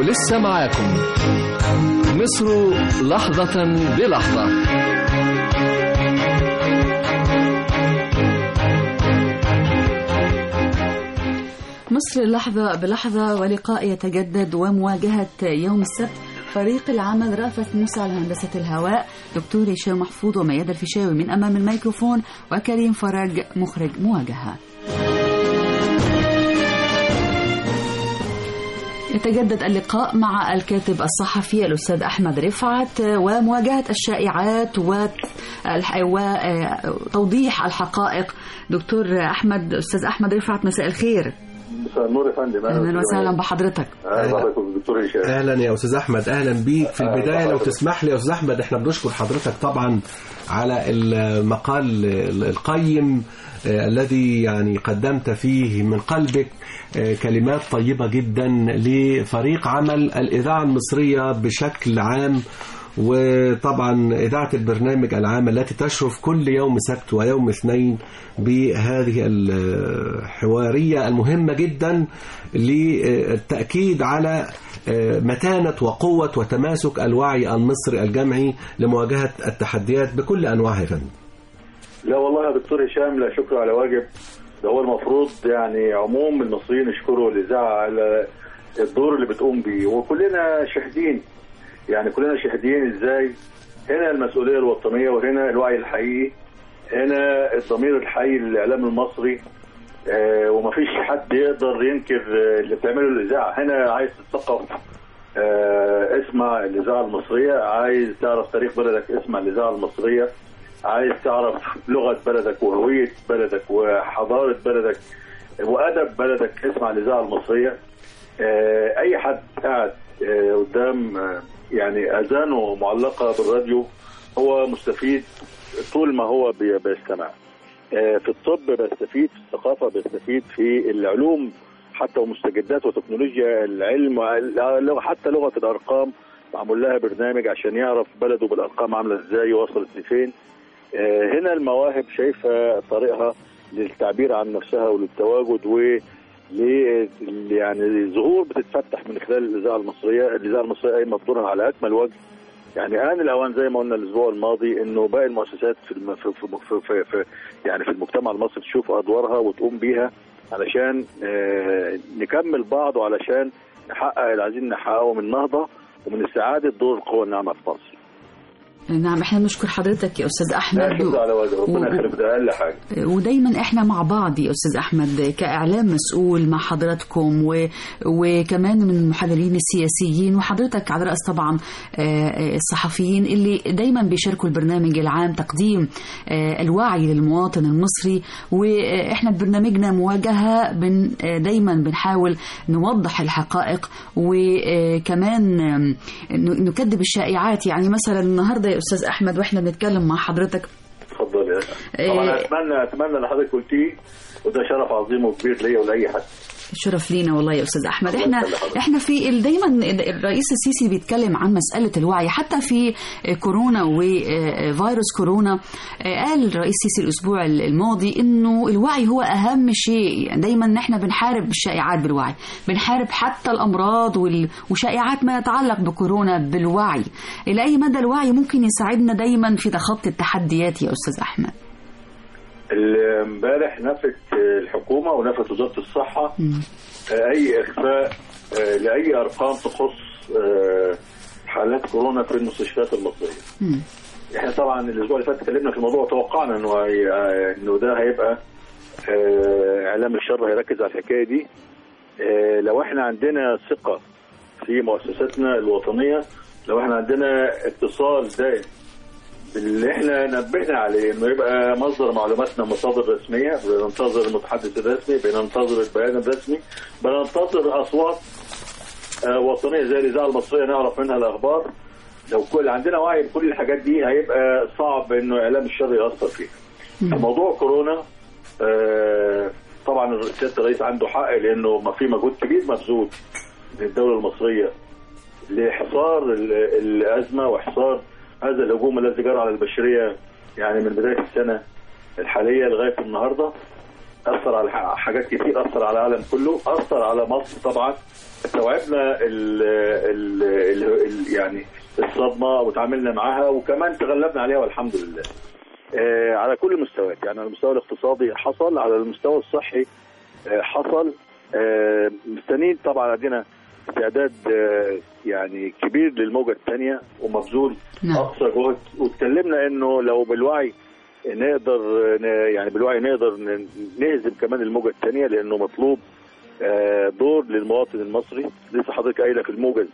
ولسه معاكم مصر لحظة بلحظة مصر لحظة بلحظة ولقاء يتجدد ومواجهة يوم السبت فريق العمل رأفت موسى على هندسة الهواء دكتور هشام محفوظ وميادة الفيشاوي من أمام الميكروفون وكريم فرج مخرج مواجهة يتجدد اللقاء مع الكاتب الصحفي الأستاذ أحمد رفعت ومواجهة الشائعات وتوضيح الحقائق دكتور أحمد أستاذ أحمد رفعت مساء الخير مساء النور يا فندم اهلا وسهلا بحضرتك اهلا بكم دكتور هشام اهلا يا استاذ احمد اهلا بيك في البدايه لو تسمح لي يا استاذ احمد احنا بنشكر حضرتك طبعا على المقال القيم الذي يعني قدمت فيه من قلبك كلمات طيبة جدا لفريق عمل الإذاعة المصرية بشكل عام وطبعا إذاعة البرنامج العام التي تشرف كل يوم سبت ويوم اثنين بهذه الحوارية المهمة جدا للتأكيد على متانة وقوة وتماسك الوعي المصري الجمعي لمواجهة التحديات بكل أنواعها يا فندم. لا والله يا دكتور هشام لا شكر على واجب ده هو المفروض يعني عموم المصريين يشكروا الإذاعة على الدور اللي بتقوم بيه وكلنا شاهدين يعني كلنا شاهدين ازاي هنا المسؤولية الوطنية وهنا الوعي الحقيقي هنا الضمير الحقيقي للإعلام المصري آه ومفيش حد يقدر ينكر اللي بتعمله الإذاعة هنا عايز تتثقف آه اسمع الإذاعة المصرية عايز تعرف تاريخ بلدك اسمع الإذاعة المصرية عايز تعرف لغة بلدك وهوية بلدك وحضارة بلدك وأدب بلدك اسمع الإذاعة المصرية آه أي حد قاعد قدام يعني اذانه معلقه بالراديو هو مستفيد طول ما هو بيستمع في الطب بيستفيد في الثقافه بيستفيد في العلوم حتى ومستجدات وتكنولوجيا العلم حتى لغه الارقام معمول لها برنامج عشان يعرف بلده بالارقام عامله ازاي وصلت لفين هنا المواهب شايفه طريقها للتعبير عن نفسها وللتواجد و يعني ظهور بتتفتح من خلال الاذاعه المصريه، الاذاعه المصريه قايمه بدورها على اكمل وجه. يعني ان الاوان زي ما قلنا الاسبوع الماضي انه باقي المؤسسات في, الم... في, في, في, في, في يعني في المجتمع المصري تشوف ادوارها وتقوم بيها علشان آه نكمل بعض وعلشان نحقق اللي عايزين نحققه من نهضه ومن استعاده دور القوى الناعمه في مصر. نعم احنا بنشكر حضرتك يا استاذ احمد لا على وجه ربنا يخليك ده اقل حاجه ودايما احنا مع بعض يا استاذ احمد كاعلام مسؤول مع حضراتكم و... وكمان من المحللين السياسيين وحضرتك على راس طبعا الصحفيين اللي دايما بيشاركوا البرنامج العام تقديم الوعي للمواطن المصري واحنا ببرنامجنا مواجهه بن دايما بنحاول نوضح الحقائق وكمان نكذب الشائعات يعني مثلا النهارده استاذ احمد واحنا بنتكلم مع حضرتك اتفضل يا طبعا اتمنى اتمنى اللي حضرتك قلتيه وده شرف عظيم وكبير ليا ولاي حد شرف لينا والله يا استاذ احمد احنا احنا في دايما الرئيس السيسي بيتكلم عن مساله الوعي حتى في كورونا وفيروس كورونا قال الرئيس السيسي الاسبوع الماضي انه الوعي هو اهم شيء دايما احنا بنحارب الشائعات بالوعي بنحارب حتى الامراض وشائعات ما يتعلق بكورونا بالوعي الى اي مدى الوعي ممكن يساعدنا دايما في تخطي التحديات يا استاذ احمد امبارح نفت الحكومه ونفت وزاره الصحه م. اي اخفاء لاي ارقام تخص حالات كورونا في المستشفيات المصريه. م. احنا طبعا الاسبوع اللي فات اتكلمنا في الموضوع وتوقعنا انه انه ده هيبقى اعلام الشر هيركز على الحكايه دي. لو احنا عندنا ثقه في مؤسساتنا الوطنيه لو احنا عندنا اتصال دائم اللي احنا نبهنا عليه انه يبقى مصدر معلوماتنا مصادر رسميه بننتظر المتحدث الرسمي بننتظر البيان الرسمي بننتظر اصوات وطنيه زي الاذاعه المصريه نعرف منها الاخبار لو كل عندنا وعي بكل الحاجات دي هيبقى صعب انه اعلام الشر ياثر فيها. موضوع كورونا طبعا سياده الرئيس عنده حق لانه ما في مجهود كبير مبذول من الدوله المصريه لحصار الازمه وحصار هذا الهجوم الذي جرى على البشريه يعني من بدايه السنه الحاليه لغايه النهارده اثر على ح- حاجات كتير اثر على العالم كله اثر على مصر طبعا استوعبنا ال ال ال ال يعني الصدمه وتعاملنا معاها وكمان تغلبنا عليها والحمد لله آه، على كل المستويات يعني على المستوى الاقتصادي حصل على المستوى الصحي آه، حصل آه، مستنيين طبعا عندنا استعداد آه، يعني كبير للموجه الثانيه ومبذول نعم. اقصى جهد واتكلمنا انه لو بالوعي نقدر ن- يعني بالوعي نقدر ن- نهزم كمان الموجه الثانيه لانه مطلوب آه، دور للمواطن المصري لسه حضرتك قايله في الموجز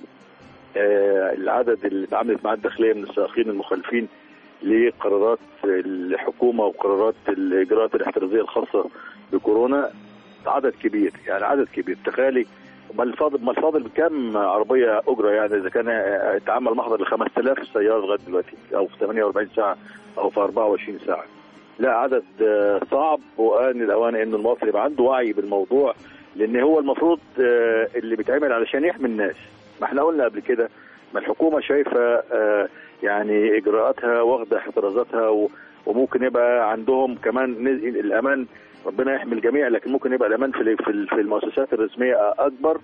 آه، العدد اللي اتعاملت معاه الداخليه من السائقين المخالفين لقرارات الحكومه وقرارات الاجراءات الاحترازيه الخاصه بكورونا عدد كبير يعني عدد كبير تخيلي ما الفاضل ما الفاضل كم عربيه اجره يعني اذا كان اتعمل محضر ل 5000 سياره لغايه دلوقتي او في 48 ساعه او في 24 ساعه لا عدد آه، صعب وان الاوان ان المواطن يبقى عنده وعي بالموضوع لان هو المفروض آه، اللي بيتعمل علشان يحمي الناس ما احنا قلنا قبل كده ما الحكومه شايفه آه، يعني اجراءاتها واخده احترازاتها و- وممكن يبقى عندهم كمان نز- الامان ربنا يحمي الجميع لكن ممكن يبقى الامان في ال- في ال- في المؤسسات الرسميه اكبر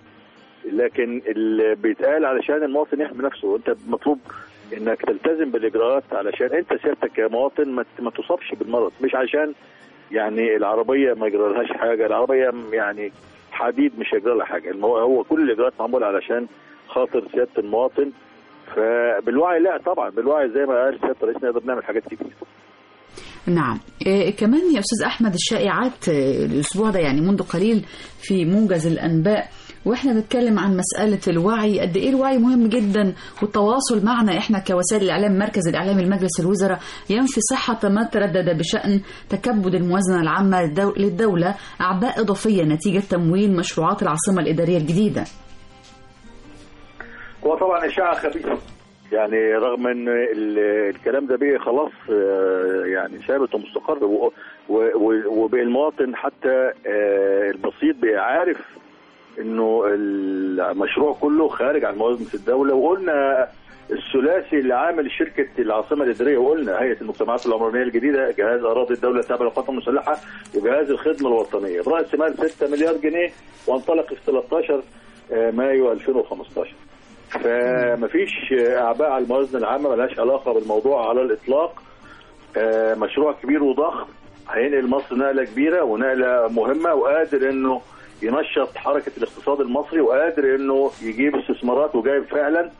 لكن اللي بيتقال علشان المواطن يحمي نفسه وانت مطلوب انك تلتزم بالاجراءات علشان انت سيادتك كمواطن ما ت- ما تصابش بالمرض مش عشان يعني العربيه ما يجرى لهاش حاجه العربيه يعني حديد مش هيجرى لها حاجه المو- هو كل الاجراءات معموله علشان خاطر سياده المواطن فبالوعي لا طبعا بالوعي زي ما قال سياده الرئيس نقدر نعمل حاجات كتير نعم إيه كمان يا أستاذ أحمد الشائعات آه، الأسبوع ده يعني منذ قليل في موجز الأنباء واحنا بنتكلم عن مسألة الوعي قد ايه الوعي مهم جدا والتواصل معنا احنا كوسائل الاعلام مركز الاعلام المجلس الوزراء ينفي صحة ما تردد بشأن تكبد الموازنة العامة للدو- للدولة اعباء اضافية نتيجة تمويل مشروعات العاصمة الادارية الجديدة هو طبعا اشاعه خبيثه يعني رغم ان ال- الكلام ده بيه خلاص آه، يعني ثابت ومستقر و- و- و- وبالمواطن حتى آه، البسيط بقى عارف انه المشروع كله خارج عن موازنه الدوله وقلنا الثلاثي اللي عامل شركه العاصمه الاداريه وقلنا هيئه المجتمعات العمرانيه الجديده جهاز اراضي الدوله التابع للقوات المسلحه وجهاز الخدمه الوطنيه براس مال 6 مليار جنيه وانطلق في 13 آه، مايو 2015 فمفيش اعباء على الموازنه العامه ملهاش علاقه بالموضوع على الاطلاق آه، مشروع كبير وضخم هينقل مصر نقله كبيره ونقله مهمه وقادر انه ينشط حركه الاقتصاد المصري وقادر انه يجيب استثمارات وجايب فعلا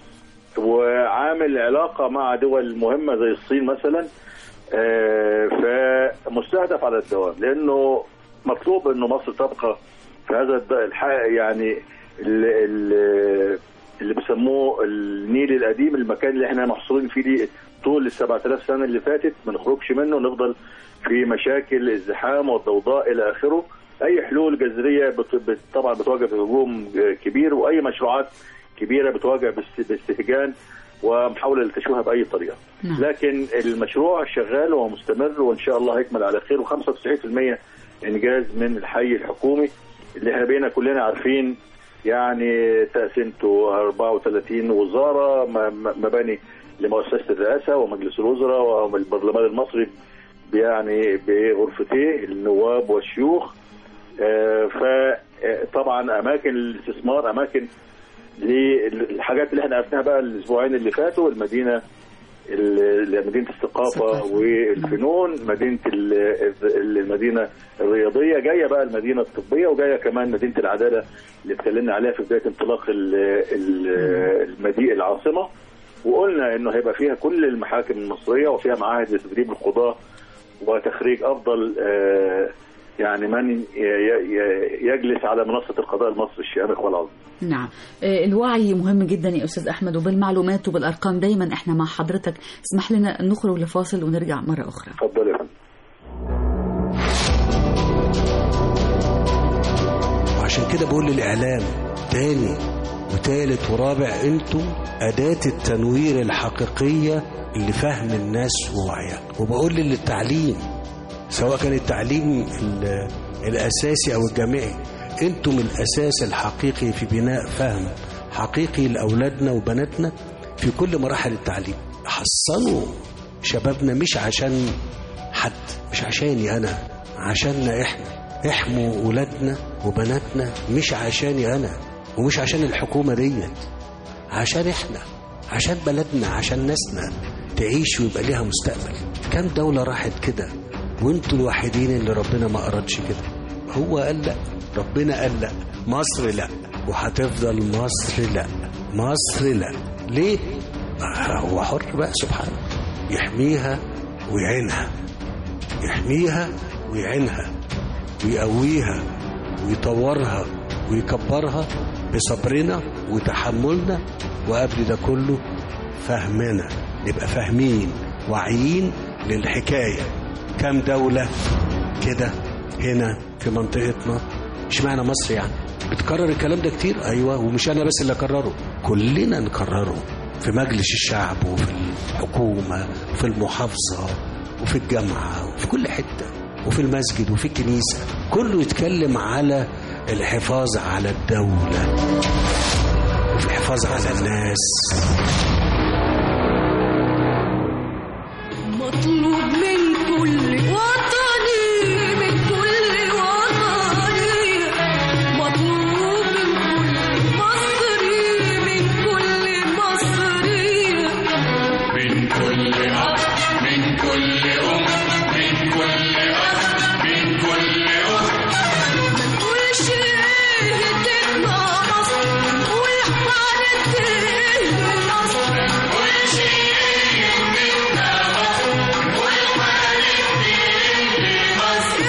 وعامل علاقه مع دول مهمه زي الصين مثلا آه، فمستهدف على الدوام لانه مطلوب انه مصر تبقى في هذا الد- الح- يعني ال- ال- اللي بيسموه النيل القديم المكان اللي احنا محصورين فيه دي طول ال 7000 سنه اللي فاتت ما نخرجش منه نفضل في مشاكل الزحام والضوضاء الى اخره اي حلول جذريه بت- بت- طبعا بتواجه هجوم كبير واي مشروعات كبيره بتواجه باست- باستهجان ومحاوله لتشويهها باي طريقه نعم. لكن المشروع شغال ومستمر وان شاء الله هيكمل على خير و95% انجاز من الحي الحكومي اللي احنا بقينا كلنا عارفين يعني تقسيمته 34 وزاره م- م- مباني لمؤسسه الرئاسه ومجلس الوزراء والبرلمان المصري يعني بغرفتيه النواب والشيوخ آه، فطبعا اماكن الاستثمار اماكن للحاجات اللي احنا عرفناها بقى الاسبوعين اللي فاتوا المدينه ال- مدينه الثقافه الثقافة. والفنون مدينه ال- المدينه الرياضيه جايه بقى المدينه الطبيه وجايه كمان مدينه العداله اللي اتكلمنا عليها في بدايه انطلاق ال- ال- المدينه العاصمه وقلنا انه هيبقى فيها كل المحاكم المصريه وفيها معاهد لتدريب القضاه وتخريج افضل آه، يعني من ي- ي- يجلس على منصه القضاء المصري الشامخ والعظيم نعم آه، الوعي مهم جدا يا أستاذ أحمد وبالمعلومات وبالأرقام دايما احنا مع حضرتك اسمح لنا نخرج لفاصل ونرجع مرة أخرى اتفضل يا فندم وعشان كده بقول للإعلام تاني وتالت ورابع انتوا أداة التنوير الحقيقية اللي فهم الناس ووعيها وبقول للتعليم سواء كان التعليم ال- الأساسي أو الجامعي انتم الأساس الحقيقي في بناء فهم حقيقي لأولادنا وبناتنا في كل مراحل التعليم حصنوا شبابنا مش عشان حد مش عشاني أنا عشاننا إحنا احموا ولادنا وبناتنا مش عشاني انا ومش عشان الحكومه ديت عشان احنا عشان بلدنا عشان ناسنا تعيش ويبقى ليها مستقبل كم دولة راحت كده وانتوا الوحيدين اللي ربنا ما أرادش كده هو قال لا ربنا قال لا مصر لا وهتفضل مصر لا مصر لا ليه آه، هو حر بقى سبحانه يحميها ويعينها يحميها ويعينها ويقويها ويطورها ويكبرها بصبرنا وتحملنا وقبل ده كله فهمنا نبقى فاهمين واعيين للحكاية كام دولة كده هنا في منطقتنا اشمعنى مصر يعني بتكرر الكلام ده كتير ايوه ومش انا بس اللي اكرره كلنا نكرره في مجلس الشعب وفي الحكومة وفي المحافظة وفي الجامعة وفي كل حتة وفي المسجد وفي الكنيسة كله يتكلم على الحفاظ على الدولة وفي الحفاظ على الناس مطلوب من كل وطني من كل وطني مطلوب من كل مصري من كل مصري من كل أب من كل أم من كل أب من كل أم كل شيء تبقى مصر والحارة تهدي مصر كل شيء يهمنا مصر والحارب تهدي مصر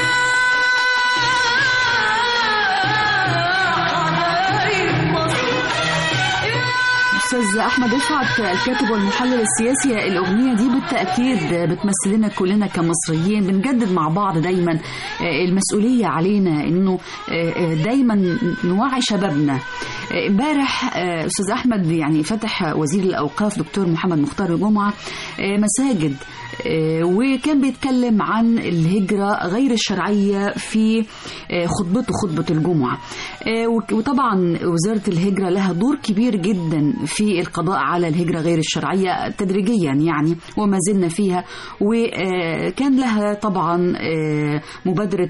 حبايب مصر استاذ احمد رفعت الكاتب والمحلل السياسي الاغنيه دي بالتاكيد بتمثل لنا كلنا كمصريين بنجدد مع بعض دايما المسؤوليه علينا انه دايما نوعي شبابنا امبارح استاذ احمد يعني فتح وزير الاوقاف دكتور محمد مختار جمعه مساجد وكان بيتكلم عن الهجرة غير الشرعية في خطبته خطبة الجمعة وطبعا وزارة الهجرة لها دور كبير جدا في القضاء على الهجرة غير الشرعية تدريجيا يعني وما زلنا فيها وكان لها طبعا مبادرة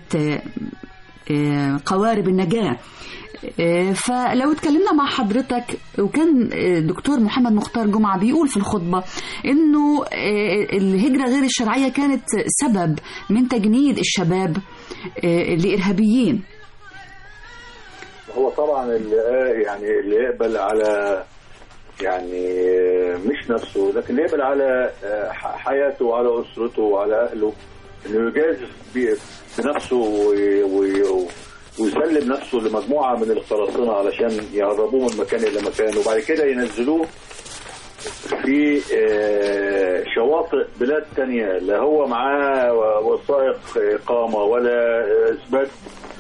قوارب النجاة فلو اتكلمنا مع حضرتك وكان دكتور محمد مختار جمعة بيقول في الخطبة انه الهجرة غير الشرعية كانت سبب من تجنيد الشباب لإرهابيين هو طبعا اللي يعني اللي يقبل على يعني مش نفسه لكن اللي يقبل على حياته وعلى اسرته وعلى اهله انه يجازف بنفسه وي وي ويسلم نفسه لمجموعه من القراصنه علشان يهربوه من مكان الى مكان وبعد كده ينزلوه في شواطئ بلاد تانية لا هو معاه وثائق إقامة ولا إثبات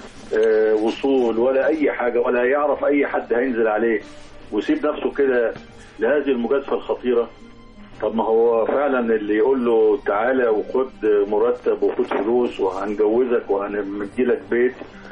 وصول ولا أي حاجة ولا يعرف أي حد هينزل عليه ويسيب نفسه كده لهذه المجازفة الخطيرة طب ما هو فعلا اللي يقول له تعالى وخد مرتب وخد فلوس وهنجوزك وهندي لك بيت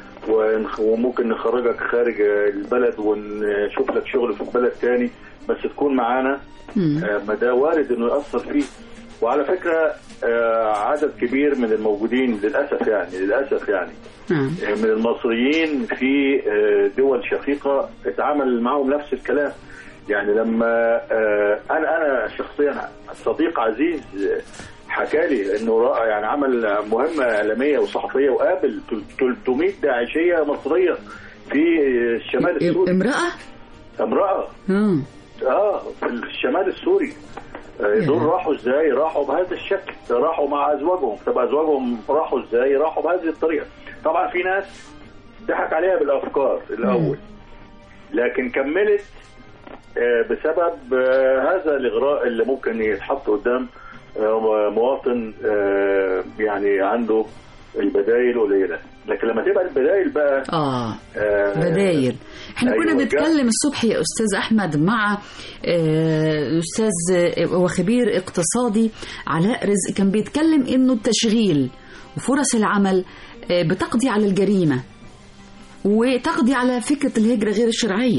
وممكن نخرجك خارج البلد ونشوف لك شغل في بلد تاني بس تكون معانا ما ده وارد انه ياثر فيه وعلى فكره عدد كبير من الموجودين للاسف يعني للاسف يعني من المصريين في دول شقيقه اتعامل معهم نفس الكلام يعني لما انا انا شخصيا صديق عزيز حكى لي انه يعني عمل مهمه اعلاميه وصحفيه وقابل 300 داعشيه مصريه في الشمال السوري امراه امراه امم اه في الشمال السوري دول راحوا ازاي؟ راحوا بهذا الشكل، راحوا مع ازواجهم، طب ازواجهم راحوا ازاي؟ راحوا بهذه الطريقه. طبعا في ناس ضحك عليها بالافكار الاول. لكن كملت بسبب هذا الاغراء اللي ممكن يتحط قدام مواطن يعني عنده البدايل قليله لكن لما تبقى البدايل بقى اه, آه بدايل احنا أيوة كنا بنتكلم الصبح يا استاذ احمد مع آه استاذ وخبير اقتصادي علاء رزق كان بيتكلم انه التشغيل وفرص العمل آه بتقضي على الجريمه وتقضي على فكره الهجره غير الشرعيه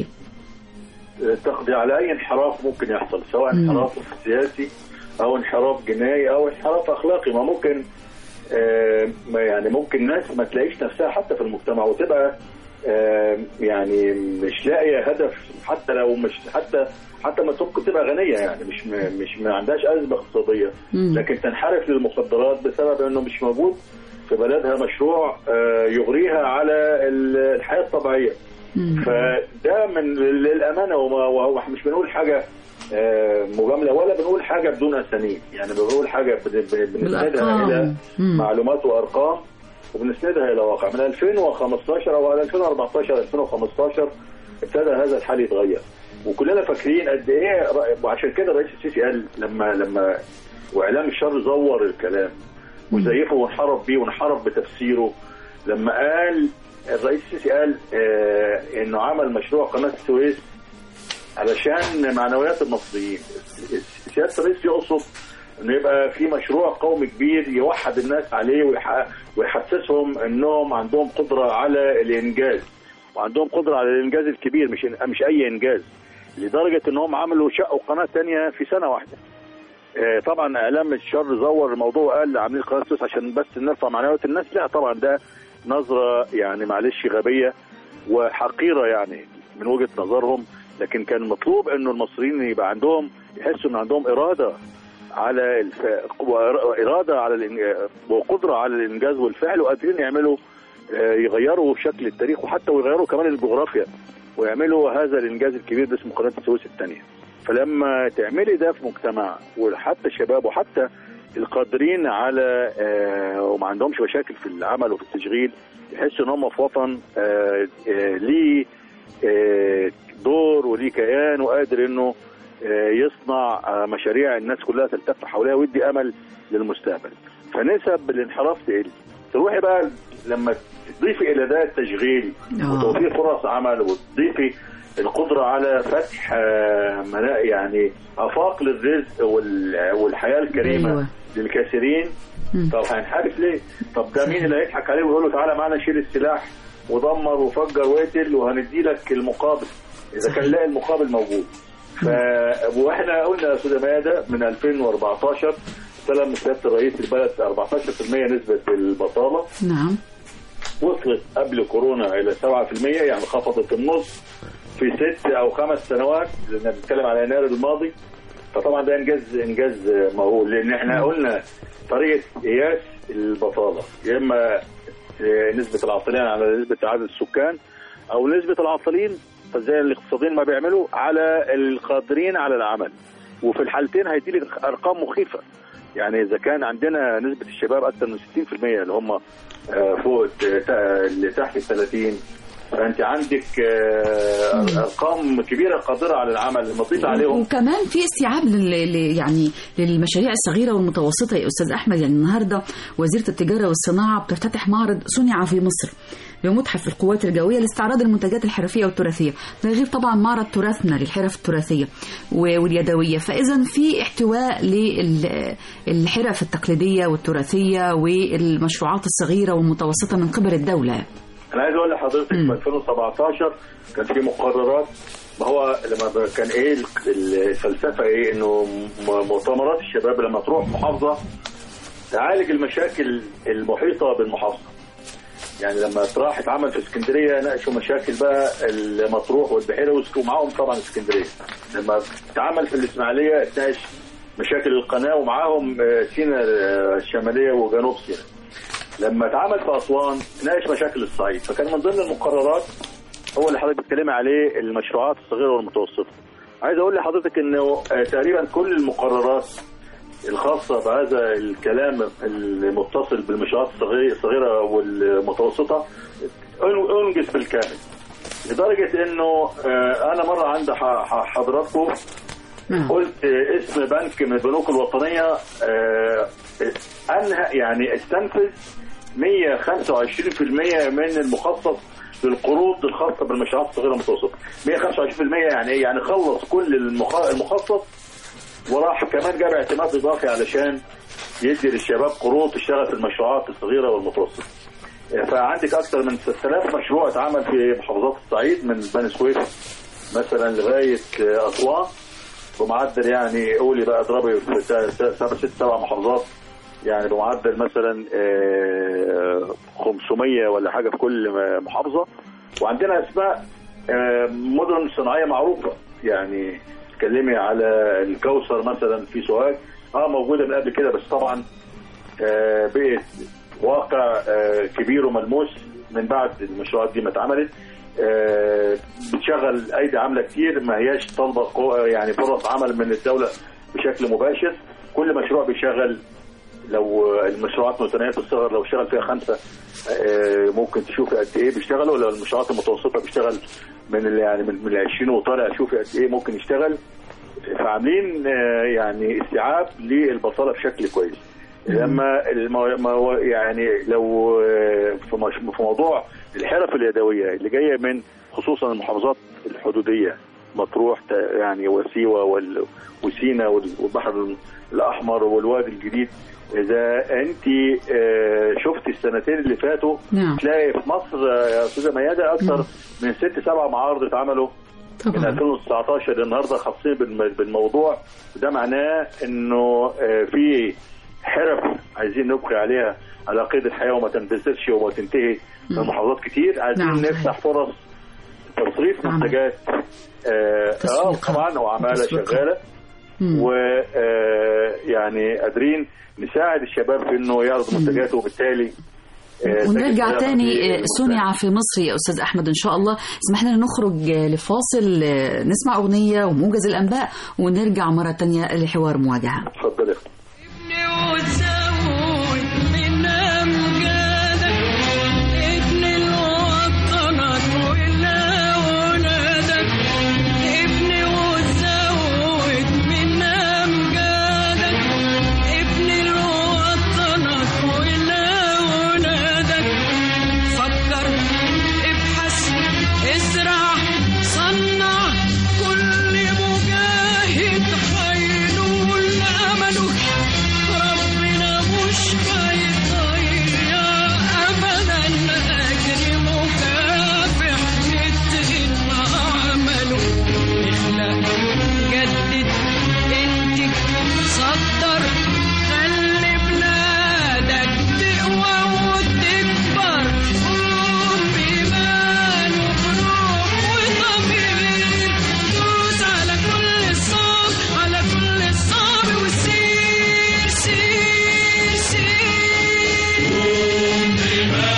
تقضي على اي انحراف ممكن يحصل سواء انحراف سياسي او انحراف جنائي او انحراف اخلاقي ما ممكن آه، ما يعني ممكن ناس ما تلاقيش نفسها حتى في المجتمع وتبقى آه، يعني مش لاقيه هدف حتى لو مش حتى حتى ما ممكن تبقى غنيه يعني مش م- مش ما عندهاش ازمه اقتصاديه مم. لكن تنحرف للمخدرات بسبب انه مش موجود في بلدها مشروع آه، يغريها على ال- الحياه الطبيعيه مم. فده من للامانه وما وهو مش بنقول حاجه آه، مجامله ولا بنقول حاجه بدون اسانيد يعني بنقول حاجه بن- بن- بنسندها بالأرقام. الى مم. معلومات وارقام وبنسندها الى واقع من 2015 او 2014 2015 ابتدى هذا الحال يتغير وكلنا فاكرين قد ايه رأي- وعشان كده الرئيس السيسي قال لما لما واعلام الشر زور الكلام وزيفه وانحرف بيه وانحرف بتفسيره لما قال الرئيس السيسي قال آه انه عمل مشروع قناه السويس علشان معنويات المصريين سياده الرئيس يقصد انه يبقى في مشروع قومي كبير يوحد الناس عليه ويح- ويحسسهم انهم عندهم قدره على الانجاز وعندهم قدره على الانجاز الكبير مش مش اي انجاز لدرجه انهم عملوا شقوا قناه تانية في سنه واحده آه، طبعا اعلام الشر زور الموضوع وقال عاملين قناه السويس عشان بس نرفع معنويات الناس لا طبعا ده نظره يعني معلش غبيه وحقيره يعني من وجهه نظرهم لكن كان مطلوب انه المصريين يبقى عندهم يحسوا ان عندهم اراده على الف... اراده على الإن... وقدره على الانجاز والفعل وقادرين يعملوا آه، يغيروا شكل التاريخ وحتى ويغيروا كمان الجغرافيا ويعملوا هذا الانجاز الكبير ده اسمه قناه السويس الثانيه فلما تعملي ده في مجتمع وحتى الشباب وحتى القادرين على آه، وما عندهمش مشاكل في العمل وفي التشغيل يحسوا ان هم في وطن آه، آه، ليه آه، دور وليه كيان وقادر انه آه، يصنع آه، مشاريع الناس كلها تلتف حواليها ويدي امل للمستقبل فنسب الانحراف تقل تروحي بقى لما تضيفي الى ده التشغيل آه. وتوفير فرص عمل وتضيفي القدره على فتح آه، منا- يعني افاق للرزق وال- والحياه الكريمه أيوة. للكثيرين مم. طب هنحارب ليه؟ طب ده مين اللي هيضحك عليه ويقول له تعالى معانا شيل السلاح ودمر وفجر واقتل وهندي لك المقابل اذا كان لاقي المقابل موجود ف... واحنا قلنا يا استاذ ميادة من 2014 استلم سياده الرئيس البلد 14% نسبه البطاله نعم وصلت قبل كورونا الى 7% يعني خفضت النص في ست او خمس سنوات لان بنتكلم على يناير الماضي فطبعا ده انجاز انجاز مهول لان احنا قلنا طريقه قياس البطاله يا اما آه، نسبه العاطلين على نسبه عدد السكان او نسبه العاطلين زي الاقتصاديين ما بيعملوا على القادرين على العمل وفي الحالتين هيدي لك ارقام مخيفه يعني اذا كان عندنا نسبه الشباب اكثر من 60% اللي هم آه، فوق الت- اللي تحت ال 30 فانت عندك آه، ارقام كبيره قادره على العمل نضيف عليهم وكمان في استيعاب لل... ل- يعني للمشاريع الصغيره والمتوسطه يا استاذ احمد يعني النهارده وزيره التجاره والصناعه بتفتتح معرض صنع في مصر بمتحف القوات الجويه لاستعراض المنتجات الحرفيه والتراثيه ده غير طبعا معرض تراثنا للحرف التراثيه و- واليدويه فاذا في احتواء للحرف التقليديه والتراثيه والمشروعات الصغيره والمتوسطه من قبل الدوله انا عايز اقول لحضرتك مم. في 2017 كان في مقررات ما هو لما ب- كان ايه ال- الفلسفه ايه انه م- مؤتمرات الشباب لما تروح محافظه تعالج المشاكل المحيطه بالمحافظه يعني لما راح اتعمل في اسكندريه ناقشوا مشاكل بقى المطروح والبحيره وسك- ومعاهم طبعا اسكندريه لما اتعمل في الاسماعيليه اتناقش مشاكل القناه ومعاهم آه، سينا آه، الشماليه وجنوب سينا لما اتعمل في اسوان ناقش مشاكل الصعيد فكان من ضمن المقررات هو اللي حضرتك بتتكلمي عليه المشروعات الصغيره والمتوسطه عايز اقول لحضرتك انه آه، تقريبا كل المقررات الخاصه بهذا الكلام المتصل بالمشروعات الصغيره الصغيرة والمتوسطه أن- انجز بالكامل لدرجه انه آه، انا مره عند ح- ح- حضراتكم نعم. قلت اسم بنك من البنوك الوطنيه آه، انهى يعني استنفذ 125% من المخصص للقروض الخاصه بالمشروعات الصغيره والمتوسطه 125% يعني ايه يعني خلص كل المخ- المخصص وراح كمان جاب اعتماد اضافي علشان يدي للشباب قروض تشتغل في المشروعات الصغيره والمتوسطه فعندك اكثر من 6000 مشروع اتعمل في محافظات الصعيد من بني سويف مثلا لغايه اسوان بمعدل يعني قولي بقى اضربي في س- س- سبع ست سبع محافظات يعني بمعدل مثلا آه، 500 ولا حاجه في كل م- محافظه وعندنا اسماء آه، مدن صناعيه معروفه يعني تكلمي على الكوثر مثلا في سوهاج اه موجوده من قبل كده بس طبعا آه، بقت واقع آه، كبير وملموس من بعد المشروعات دي ما اتعملت آه، بتشغل ايدي عامله كتير ما هياش طالبه قو- يعني فرص عمل من الدوله بشكل مباشر كل مشروع بيشغل لو المشروعات متناهيه الصغر لو اشتغل فيها خمسه آه، ممكن تشوفي قد ايه بيشتغلوا لو المشروعات المتوسطه بيشتغل من ال- يعني من من ال 20 وطالع شوفي قد ايه ممكن يشتغل فعاملين آه، يعني استيعاب للبصاله بشكل كويس لما المو... مو... يعني لو آه، في مش- في موضوع الحرف اليدويه اللي جايه من خصوصا المحافظات الحدوديه مطروح تا- يعني وسيوه وال... وسينا وال- والبحر الاحمر والوادي الجديد اذا انت آه، شفت السنتين اللي فاتوا نعم تلاقي في مصر آه، يا استاذه ميادة اكثر من ست سبع معارض اتعملوا من طبعا 2019 للنهارده خاصين بالم- بالموضوع ده معناه انه آه، في حرف عايزين نبقي عليها على قيد الحياه وما تندثرش وما تنتهي من محافظات كتير عايزين نعم، صحيح. نفتح فرص تصريف عمل. منتجات اه آه، تسويقها. طبعا وعماله تسويقها. شغاله مم. ويعني قادرين نساعد الشباب في انه يعرض منتجاته وبالتالي آه، ونرجع تجد تاني في آه، المستقبل. صنع في مصر يا أستاذ أحمد إن شاء الله اسمح لنا نخرج آه، لفاصل آه، نسمع أغنية وموجز الأنباء ونرجع مرة تانية لحوار مواجهة اتفضل يا أخي. ابني وزود من أمجادك ابني لوطنك ولأولادك ابني وزود من أمجادك ابني لوطنك ولأولادك فكر ابحث ازرع صنع كل مجاهد هينول أمله ربنا مش هيضيع أبدا أجر مكافح مثل عمله اخلق جدد انتج صدر خلي بلادك تقوى وتكبر قوم بإيمان وبروح وضمير دوس على كل الصعب على كل الصعب وسير سير سير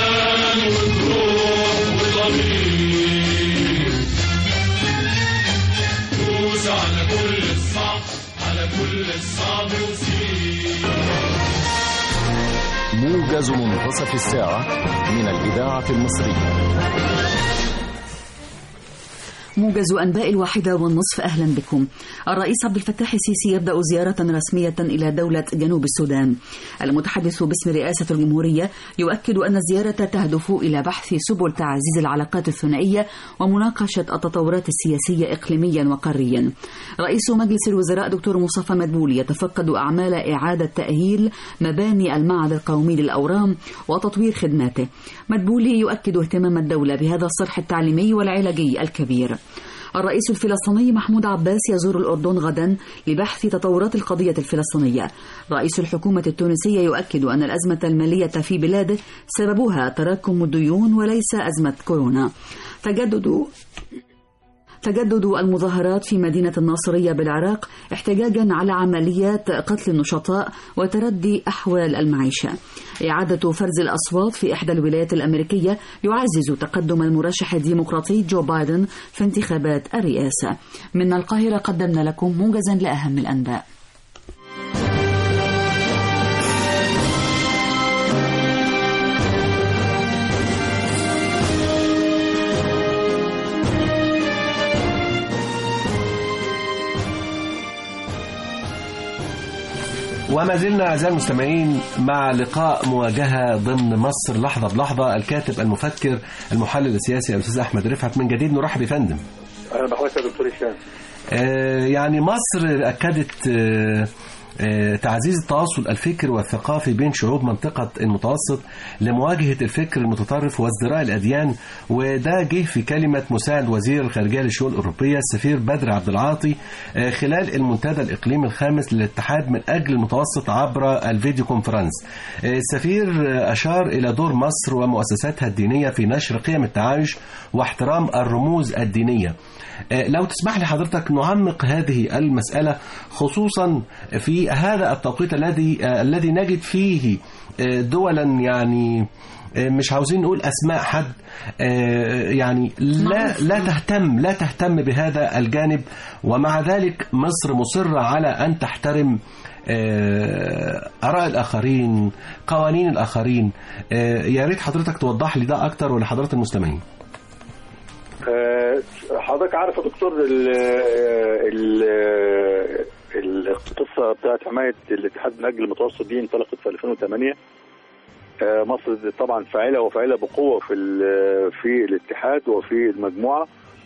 دوس على كل الصعب على كل الصعب وسير موجز منتصف الساعة من الإذاعة المصرية موجز أنباء الواحدة والنصف أهلا بكم الرئيس عبد الفتاح السيسي يبدأ زيارة رسمية إلى دولة جنوب السودان المتحدث باسم رئاسة الجمهورية يؤكد أن الزيارة تهدف إلى بحث سبل تعزيز العلاقات الثنائية ومناقشة التطورات السياسية إقليميا وقاريا رئيس مجلس الوزراء دكتور مصطفى مدبولي يتفقد أعمال إعادة تأهيل مباني المعهد القومي للأورام وتطوير خدماته مدبولي يؤكد اهتمام الدولة بهذا الصرح التعليمي والعلاجي الكبير الرئيس الفلسطيني محمود عباس يزور الأردن غدا لبحث تطورات القضية الفلسطينية رئيس الحكومة التونسية يؤكد أن الأزمة المالية في بلاده سببها تراكم الديون وليس أزمة كورونا تجدد تجدد المظاهرات في مدينة الناصرية بالعراق احتجاجا على عمليات قتل النشطاء وتردي أحوال المعيشة إعادة فرز الأصوات في إحدى الولايات الأمريكية يعزز تقدم المرشح الديمقراطي جو بايدن في انتخابات الرئاسة من القاهرة قدمنا لكم موجزا لأهم الأنباء وما زلنا أعزائي المستمعين مع لقاء مواجهة ضمن مصر لحظة بلحظة الكاتب المفكر المحلل السياسي الأستاذ أحمد رفعت من جديد نرحب يا فندم اهلا بحضرتك يا دكتور هشام آه، يعني مصر أكدت آه، آه، تعزيز التواصل الفكري والثقافي بين شعوب منطقة المتوسط لمواجهة الفكر المتطرف وازدراء الأديان وده جه في كلمة مساعد وزير الخارجية للشؤون الأوروبية السفير بدر عبد العاطي آه، خلال المنتدى الإقليمي الخامس للاتحاد من أجل المتوسط عبر الفيديو كونفرنس آه، السفير آه، أشار إلى دور مصر ومؤسساتها الدينية في نشر قيم التعايش واحترام الرموز الدينية آه، لو تسمح لي حضرتك نعمق هذه المسألة خصوصا في هذا التوقيت الذي آه، الذي نجد فيه آه، دولا يعني آه، مش عاوزين نقول اسماء حد آه، يعني لا لا تهتم لا تهتم بهذا الجانب ومع ذلك مصر مصرة على ان تحترم آه، آراء الآخرين قوانين الآخرين آه، يا ريت حضرتك توضح لي ده أكتر ولحضرات المستمعين آه، حضرتك عارف يا دكتور ال ال القصه بتاعت حمايه الاتحاد من اجل المتوسط دي انطلقت في 2008 آه، مصر طبعا فاعله وفاعله بقوه في ال- في الاتحاد وفي المجموعه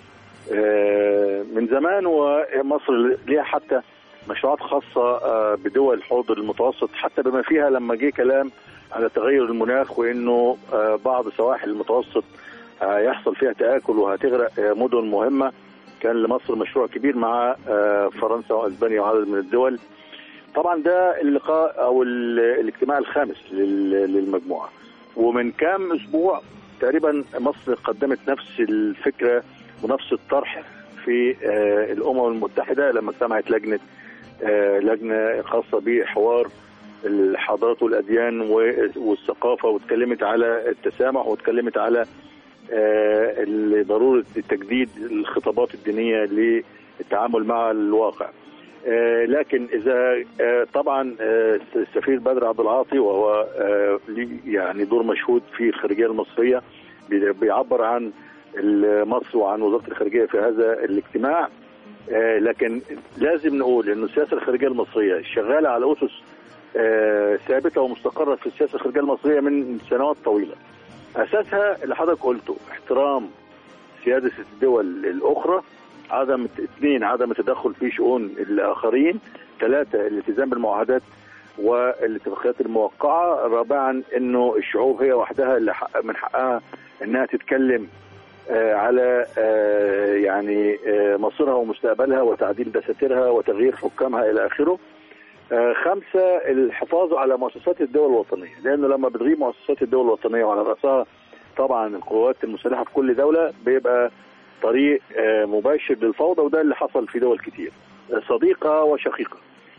آه، من زمان ومصر ليها حتى مشروعات خاصه آه، بدول حوض المتوسط حتى بما فيها لما جه كلام على تغير المناخ وانه آه، بعض سواحل المتوسط هيحصل فيها تآكل وهتغرق آه، مدن مهمة كان لمصر مشروع كبير مع آه، فرنسا واسبانيا وعدد من الدول طبعا ده اللقاء او ال- الاجتماع الخامس لل- للمجموعة ومن كام اسبوع تقريبا مصر قدمت نفس الفكرة ونفس الطرح في آه، الامم المتحدة لما اجتمعت لجنة آه، لجنة خاصة بحوار الحضارات والاديان و- والثقافة واتكلمت على التسامح واتكلمت على آه، ال- ضروره تجديد الخطابات الدينيه للتعامل مع الواقع. آه، لكن اذا آه، طبعا آه، السفير بدر عبد العاطي وهو آه، ليه يعني دور مشهود في الخارجيه المصريه بي- بيعبر عن ال- مصر وعن وزاره الخارجيه في هذا الاجتماع آه، لكن لازم نقول ان السياسه الخارجيه المصريه شغاله على اسس آه، ثابته ومستقره في السياسه الخارجيه المصريه من سنوات طويله. اساسها اللي حضرتك قلته احترام سياده الدول الاخرى عدم اثنين عدم التدخل في شؤون الاخرين ثلاثه الالتزام بالمعاهدات والاتفاقيات الموقعه رابعا انه الشعوب هي وحدها اللي حق من حقها انها تتكلم آه، على آه، يعني آه، مصيرها ومستقبلها وتعديل دساتيرها وتغيير حكامها الى اخره آه، خمسة الحفاظ على مؤسسات الدول الوطنية لأنه لما بتغيب مؤسسات الدول الوطنية وعلى رأسها طبعا القوات المسلحة في كل دولة بيبقى طريق آه، مباشر للفوضى وده اللي حصل في دول كتير آه، صديقة وشقيقة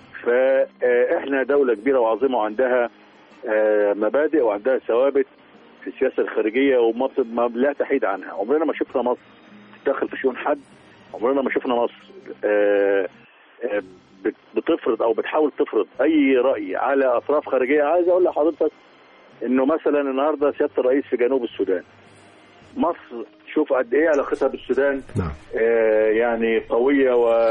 فإحنا دولة كبيرة وعظيمة وعندها آه، مبادئ وعندها ثوابت في السياسة الخارجية ومصر ما لا تحيد عنها عمرنا ما شفنا مصر تدخل في شؤون حد عمرنا ما شفنا مصر آه، آه، بت- بتفرض او بتحاول تفرض اي راي على اطراف خارجيه عايز اقول لحضرتك انه مثلا النهارده سياده الرئيس في جنوب السودان مصر شوف قد ايه علاقتها بالسودان نعم آه، يعني قويه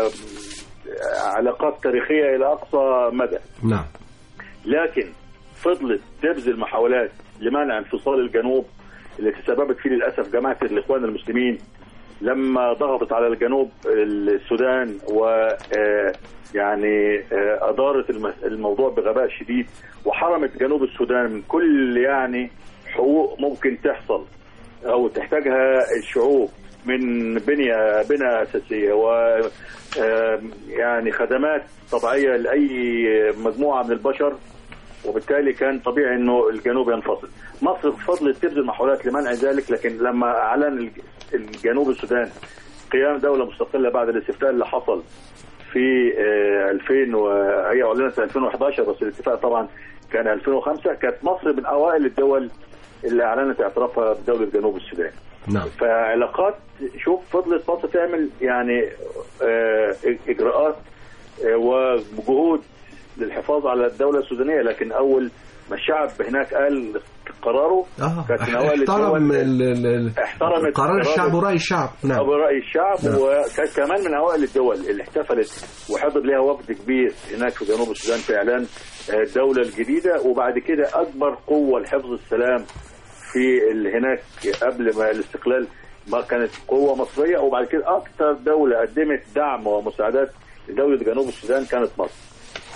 وعلاقات تاريخيه الى اقصى مدى نعم لكن فضلت تبذل محاولات لمنع انفصال الجنوب اللي تسببت فيه للاسف جماعه الاخوان المسلمين لما ضغطت على الجنوب السودان و آه، يعني آه، ادارت الم- الموضوع بغباء شديد وحرمت جنوب السودان من كل يعني حقوق ممكن تحصل او تحتاجها الشعوب من بنيه بنى اساسيه و آه، يعني خدمات طبيعيه لاي مجموعه من البشر وبالتالي كان طبيعي انه الجنوب ينفصل. مصر فضلت تبذل محاولات لمنع ذلك لكن لما اعلن الج- الجنوب السودان قيام دوله مستقله بعد الاستفتاء اللي حصل في آه، 2000 وهي اعلنت في 2011 بس الاتفاق طبعا كان 2005 كانت مصر من اوائل الدول اللي اعلنت اعترافها بدوله جنوب السودان. نعم فعلاقات شوف فضلت مصر تعمل يعني آه، اجراءات آه، وجهود للحفاظ على الدوله السودانيه لكن اول ما الشعب هناك قال قراره اه كانت من اوائل احترم الدول ال- ال- ال- احترمت قرار الشعب إرادة ورأي الشعب نعم أو رأي الشعب نعم. وكانت كمان من أوائل الدول اللي احتفلت وحضر لها وفد كبير هناك في جنوب السودان في إعلان آه، الدولة الجديدة وبعد كده أكبر قوة لحفظ السلام في ال- هناك قبل ما الاستقلال ما كانت قوة مصرية وبعد كده أكثر دولة قدمت دعم ومساعدات لدولة جنوب السودان كانت مصر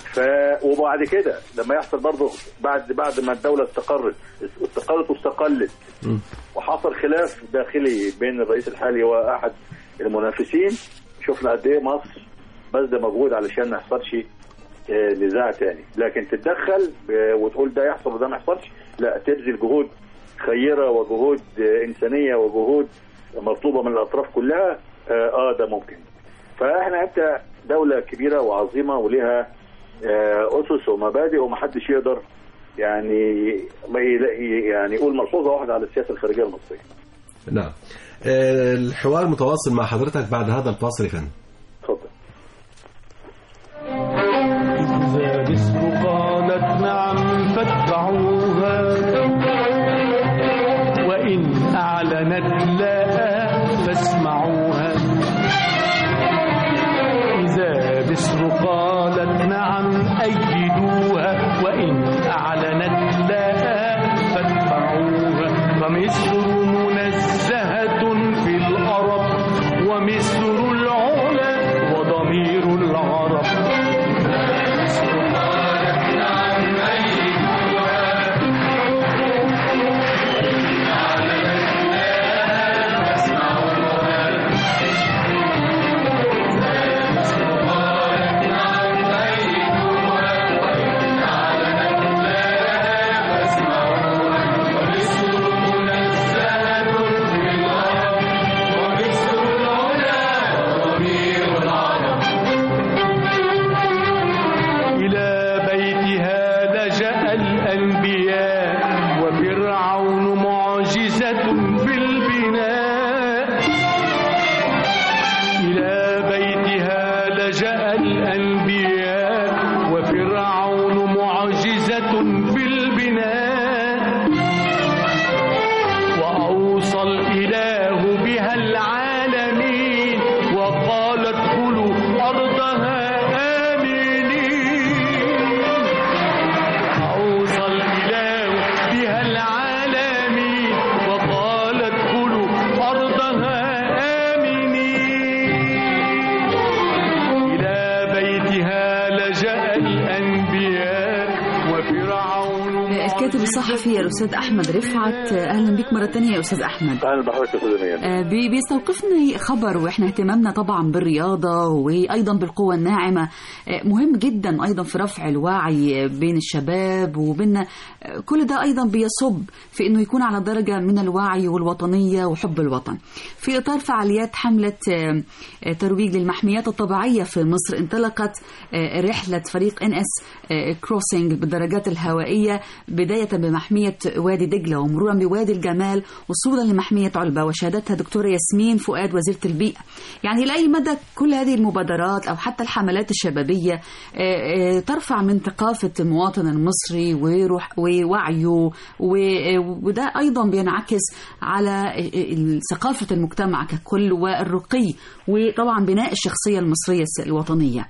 ف وبعد كده لما يحصل برضه بعد بعد ما الدوله استقرت استقرت واستقلت وحصل خلاف داخلي بين الرئيس الحالي واحد المنافسين شفنا قد ايه مصر بذل مجهود علشان ما يحصلش آه، نزاع تاني لكن تتدخل آه، وتقول ده يحصل وده ما يحصلش لا تبذل جهود خيره وجهود آه، انسانيه وجهود مطلوبه من الاطراف كلها اه آه، ده ممكن فاحنا انت دوله كبيره وعظيمه ولها آه، اسس ومبادئ ومحدش يقدر يعني ما يلاقي يعني يقول ملحوظه واحده على السياسه الخارجيه المصريه نعم آه، الحوار متواصل مع حضرتك بعد هذا الفاصل يا فندم اتفضل إذا بسر قالت نعم فاتبعوها وإن أعلنت لا فاسمعوها إذا بسر قالت نعم أيدوها وإن أعلنت لا فاتبعوها فمصر منزهة في الأرب ومصر العلا وضمير العرب إلى بيتها لجأ الأنبياء وفرعون معجزة في البناء إلى بيتها لجأ الأنبياء وفرعون معجزة في البناء وأوصى الإله بها العالمين وقال ادخلوا أرضها آمنين أوصى الإله بها العالمين وقال ادخلوا أرضها آمنين إلى بيتها لجأ الأنبياء وفرعون الكاتب الصحفي الأستاذ أحمد رفعت أهلا بك مرة تانية يا أستاذ أحمد اهلا بحضرتك يا استاذ أمير. آه، بي- بيستوقفني خبر واحنا اهتمامنا طبعا بالرياضة وايضا بالقوة الناعمة آه، مهم جدا ايضا في رفع الوعي بين الشباب وبين آه، كل ده ايضا بيصب في انه يكون على درجة من الوعي والوطنية وحب الوطن في اطار فعاليات حملة آه، آه، ترويج للمحميات الطبيعية في مصر انطلقت آه، رحلة فريق ان اس كروسنج بالدرجات الهوائية بداية بمحمية وادي دجلة ومرورا بوادي الجمال وصولا لمحمية علبة وشهادتها دكتورة ياسمين فؤاد وزيرة البيئة يعني لأي مدى كل هذه المبادرات أو حتى الحملات الشبابية آه، آه، ترفع من ثقافة المواطن المصري وروح ووعيه و- وده أيضا بينعكس على آه، آه، ثقافة المجتمع ككل والرقي وطبعا بناء الشخصية المصرية الوطنية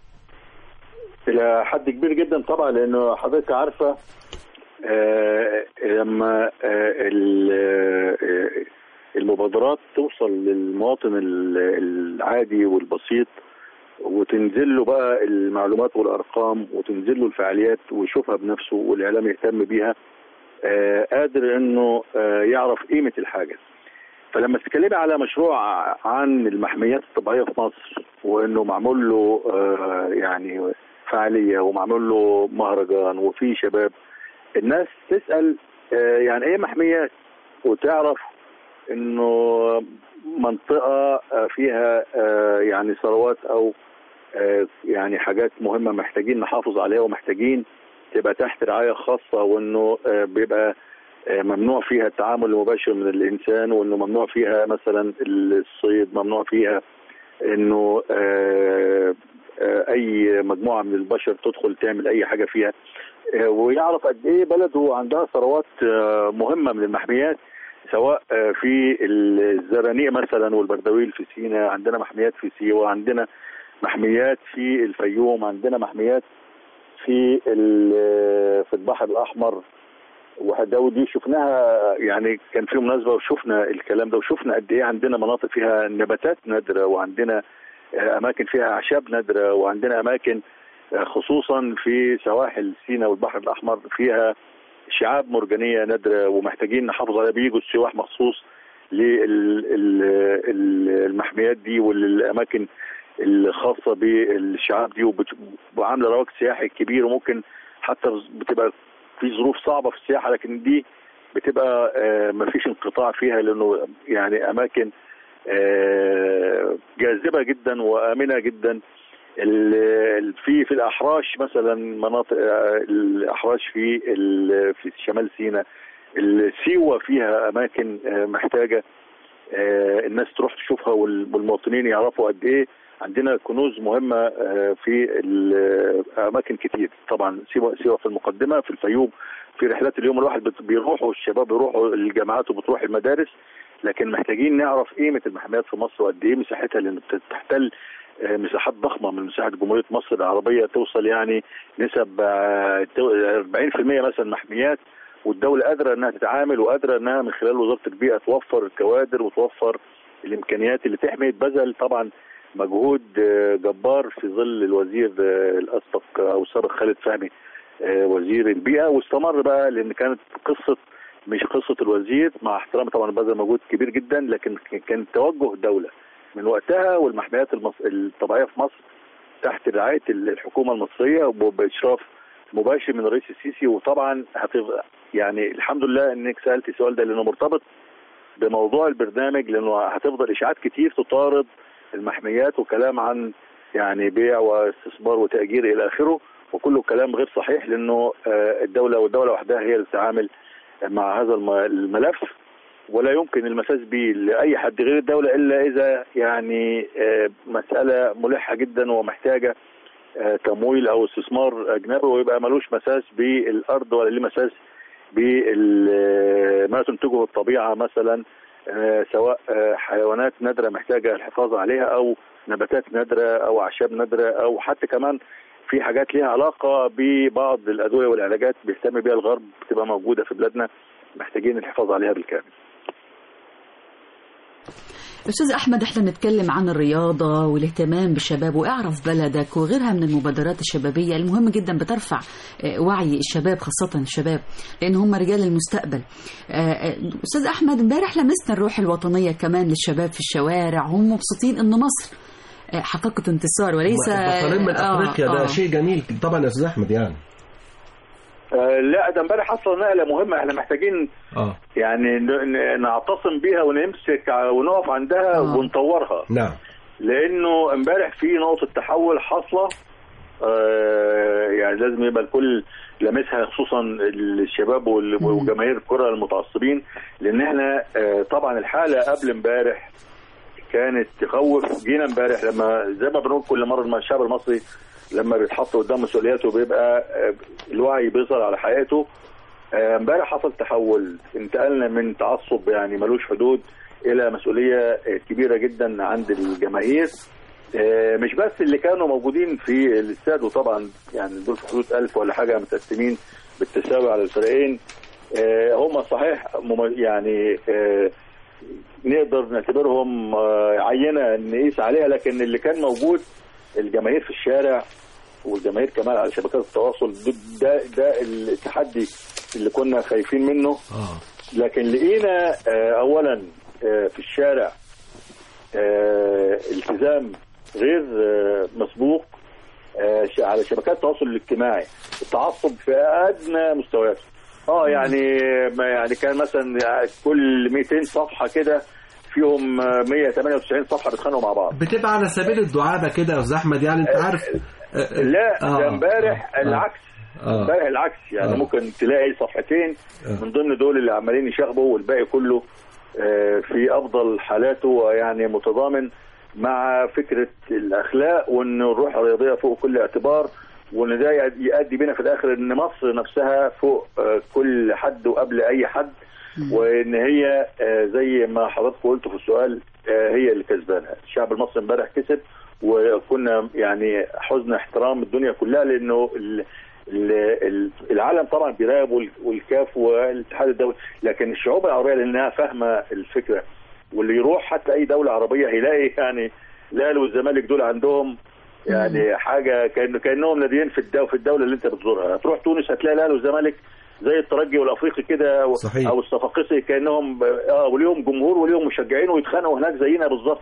الى حد كبير جدا طبعا لانه حضرتك عارفه آه، لما آه، ال- آه، المبادرات توصل للمواطن ال- العادي والبسيط وتنزل له بقى المعلومات والارقام وتنزل له الفعاليات ويشوفها بنفسه والاعلام يهتم بيها آه، قادر انه آه، يعرف قيمه الحاجه فلما تتكلمي على مشروع عن المحميات الطبيعيه في مصر وانه معمول له آه، يعني فعاليه ومعمول له مهرجان وفي شباب الناس تسال آه، يعني ايه محميات وتعرف انه منطقه آه، فيها آه، يعني ثروات او آه، يعني حاجات مهمه محتاجين نحافظ عليها ومحتاجين تبقى تحت رعايه خاصه وانه آه، بيبقى آه، ممنوع فيها التعامل المباشر من الانسان وانه ممنوع فيها مثلا الصيد ممنوع فيها انه آه، آه، اي مجموعه من البشر تدخل تعمل اي حاجه فيها آه، ويعرف قد ايه بلده عندها ثروات آه، مهمه من المحميات سواء آه، في الزرانيق مثلا والبردويل في سيناء عندنا محميات في سيوه عندنا محميات في الفيوم عندنا محميات في ال- في البحر الاحمر وده ودي شفناها يعني كان في مناسبه وشفنا الكلام ده وشفنا قد ايه عندنا مناطق فيها نباتات نادره وعندنا آه، اماكن فيها اعشاب نادره وعندنا اماكن آه، خصوصا في سواحل سيناء والبحر الاحمر فيها شعاب مرجانيه نادره ومحتاجين نحافظ عليها بيجوا السياح مخصوص للمحميات دي والاماكن الخاصه بالشعاب دي وبت- وعامله رواج سياحي كبير وممكن حتى بتبقى في ظروف صعبه في السياحه لكن دي بتبقى آه، مفيش انقطاع فيها لانه يعني اماكن آه، جاذبه جدا وامنه جدا ال- ال- في في الاحراش مثلا مناطق آه، الاحراش في ال- في شمال سيناء السيوه فيها اماكن آه، محتاجه آه، الناس تروح تشوفها وال- والمواطنين يعرفوا قد ايه عندنا كنوز مهمه آه، في ال- اماكن كتير طبعا سيوه سيوه في المقدمه في الفيوم في رحلات اليوم الواحد بت- بيروحوا الشباب بيروحوا الجامعات وبتروح المدارس لكن محتاجين نعرف قيمه المحميات في مصر وقد ايه مساحتها لان بتحتل آه، مساحات ضخمه من مساحه جمهوريه مصر العربيه توصل يعني نسب آه، تو- 40% مثلا محميات والدوله قادره انها تتعامل وقادره انها من خلال وزاره البيئه توفر الكوادر وتوفر الامكانيات اللي تحمي بذل طبعا مجهود آه، جبار في ظل الوزير آه، الاسبق او السابق خالد فهمي آه، وزير البيئه واستمر بقى لان كانت قصه مش قصه الوزير مع احترامي طبعا بذل مجهود كبير جدا لكن كان توجه دوله من وقتها والمحميات المص... الطبيعيه في مصر تحت رعايه الحكومه المصريه وباشراف مباشر من الرئيس السيسي وطبعا هتبقى يعني الحمد لله انك سالت السؤال ده لانه مرتبط بموضوع البرنامج لانه هتفضل اشاعات كتير تطارد المحميات وكلام عن يعني بيع واستثمار وتاجير الى اخره وكله كلام غير صحيح لانه آه، الدوله والدوله وحدها هي اللي تتعامل مع هذا الم- الملف ولا يمكن المساس به لاي حد غير الدوله الا اذا يعني آه، مساله ملحه جدا ومحتاجه آه، تمويل او استثمار اجنبي ويبقى ملوش مساس بالارض ولا ليه مساس بما تنتجه الطبيعه مثلا آه، سواء آه، حيوانات نادره محتاجه الحفاظ عليها او نباتات نادره او اعشاب نادره او حتى كمان في حاجات ليها علاقه ببعض الادويه والعلاجات بيهتم بيها الغرب بتبقى موجوده في بلادنا محتاجين الحفاظ عليها بالكامل. أستاذ أحمد إحنا بنتكلم عن الرياضة والاهتمام بالشباب وإعرف بلدك وغيرها من المبادرات الشبابية المهمة جدا بترفع آه، وعي الشباب خاصة الشباب لأن هم رجال المستقبل آه، آه، أستاذ أحمد امبارح لمسنا الروح الوطنية كمان للشباب في الشوارع هم مبسوطين إن مصر آه، حققت انتصار وليس بطلين من آه، افريقيا ده آه. شيء جميل طبعا يا استاذ احمد يعني آه، لا ده امبارح حصل نقله مهمه احنا محتاجين اه يعني ن- ن- نعتصم بيها ونمسك ع- ونقف عندها آه. ونطورها نعم لانه امبارح في نقطه تحول حاصله آه، يعني لازم يبقى الكل لامسها خصوصا الشباب وال- وجماهير الكره المتعصبين لان احنا آه، طبعا الحاله قبل امبارح كانت تخوف جينا امبارح لما زي ما بنقول كل مره لما الشعب المصري لما بيتحط قدام مسؤولياته بيبقى آه، الوعي بيظهر على حقيقته آه، امبارح حصل تحول انتقلنا من تعصب يعني ملوش حدود الى مسؤوليه آه، كبيره جدا عند الجماهير آه، مش بس اللي كانوا موجودين في الاستاد وطبعا يعني دول في حدود 1000 ولا حاجه متقسمين بالتساوي على الفريقين آه، هم صحيح مم- يعني آه، نقدر نعتبرهم آه، عينه نقيس عليها لكن اللي كان موجود الجماهير في الشارع والجماهير كمان على شبكات التواصل ده ده, ده التحدي اللي كنا خايفين منه اه لكن لقينا آه، اولا آه، في الشارع آه، التزام غير آه، مسبوق آه، ش- على شبكات التواصل الاجتماعي التعصب في ادنى مستوياته اه يعني ما يعني كان مثلا كل 200 صفحه كده فيهم آه، 198 صفحه بيتخانقوا مع بعض بتبقى على سبيل الدعابه كده يا استاذ احمد يعني انت عارف آه، لا آه، ده امبارح آه، العكس آه. امبارح العكس يعني آه. ممكن تلاقي صفحتين آه. من ضمن دول اللي عمالين يشاغبوا والباقي كله آه، في افضل حالاته ويعني متضامن مع فكره الاخلاق وان الروح الرياضيه فوق كل اعتبار وان ده يؤدي بينا في الاخر ان مصر نفسها فوق آه، كل حد وقبل اي حد وان هي آه، زي ما حضرتك قلت في السؤال آه، هي اللي كسبانه الشعب المصري امبارح كسب وكنا يعني حزن احترام الدنيا كلها لانه ال- ال- ال- العالم طبعا بيراقب وال- والكاف والاتحاد الدولي لكن الشعوب العربيه لانها فاهمه الفكره واللي يروح حتى اي دوله عربيه هيلاقي يعني الاهلي والزمالك دول عندهم يعني حاجه كأنه كانهم ناديين في الدوله في الدوله اللي انت بتزورها هتروح تونس هتلاقي الاهلي والزمالك زي الترجي والافريقي كده و- صحيح. او الصفاقسي كانهم اه وليهم جمهور وليهم مشجعين ويتخانقوا هناك زينا بالظبط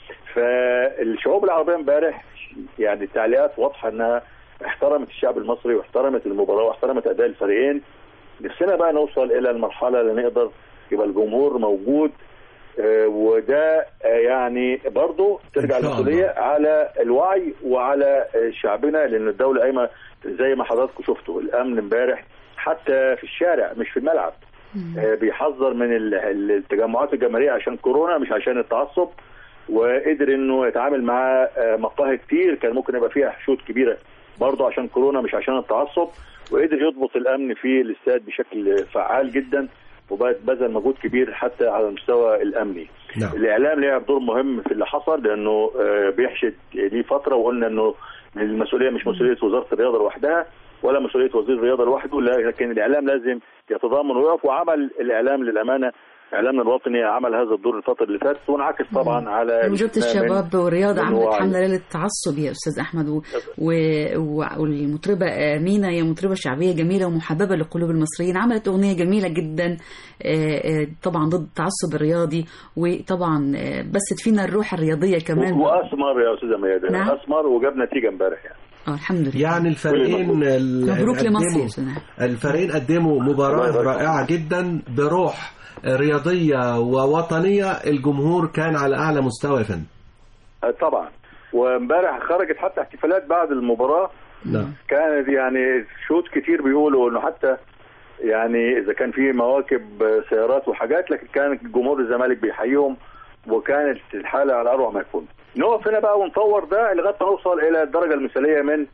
فالشعوب العربيه امبارح يعني التعليقات واضحه انها احترمت الشعب المصري واحترمت المباراه واحترمت اداء الفريقين نفسنا بقى نوصل الى المرحله اللي نقدر يبقى الجمهور موجود آه، وده آه، يعني برضه ترجع إن شاء المسؤوليه على الوعي وعلى آه، شعبنا لان الدوله قايمه زي ما حضراتكم شفتوا الامن امبارح حتى في الشارع مش في الملعب آه، بيحذر من ال- ال- التجمعات الجماهيريه عشان كورونا مش عشان التعصب وقدر انه يتعامل مع آه، مقاهي كتير كان ممكن يبقى فيها حشود كبيره برضه عشان كورونا مش عشان التعصب وقدر يضبط الامن في الاستاد بشكل فعال جدا وبذل مجهود كبير حتى على المستوى الامني. نعم. الاعلام لعب دور مهم في اللي حصل لانه آه، بيحشد ليه فتره وقلنا انه المسؤوليه مش مسؤوليه وزاره الرياضه لوحدها ولا مسؤوليه وزير الرياضه لوحده لكن الاعلام لازم يتضامن ويقف وعمل الاعلام للامانه اعلامنا الوطني عمل هذا الدور الفتره اللي فاتت وانعكس طبعا على وزارة الاستثناء من- الشباب والرياضة من عملت وعي. حملة ليلة التعصب يا أستاذ أحمد و... و... و... والمطربة آمينة هي مطربة شعبية جميلة ومحببة لقلوب المصريين عملت أغنية جميلة جدا آه، آه، طبعا ضد التعصب الرياضي وطبعا آه، بثت فينا الروح الرياضية كمان واثمر يا استاذه ميادة نعم. اثمر وجاب نتيجه امبارح يعني اه الحمد لله يعني الفريقين ال- مبروك قدموا- لمصر يا أستاذ أحمد. الفريقين قدموا الله مباراة يبارك رائعة جدا بروح رياضية ووطنيه الجمهور كان على أعلى مستوى يا فندم آه، طبعا وامبارح خرجت حتى احتفالات بعد المباراه نعم كانت يعني شوط كتير بيقولوا انه حتى يعني اذا كان في مواكب آه، سيارات وحاجات لكن كان جمهور الزمالك بيحييهم وكانت الحاله على اروع ما يكون. نقف هنا بقى ونطور ده لغايه ما نوصل الى الدرجه المثاليه من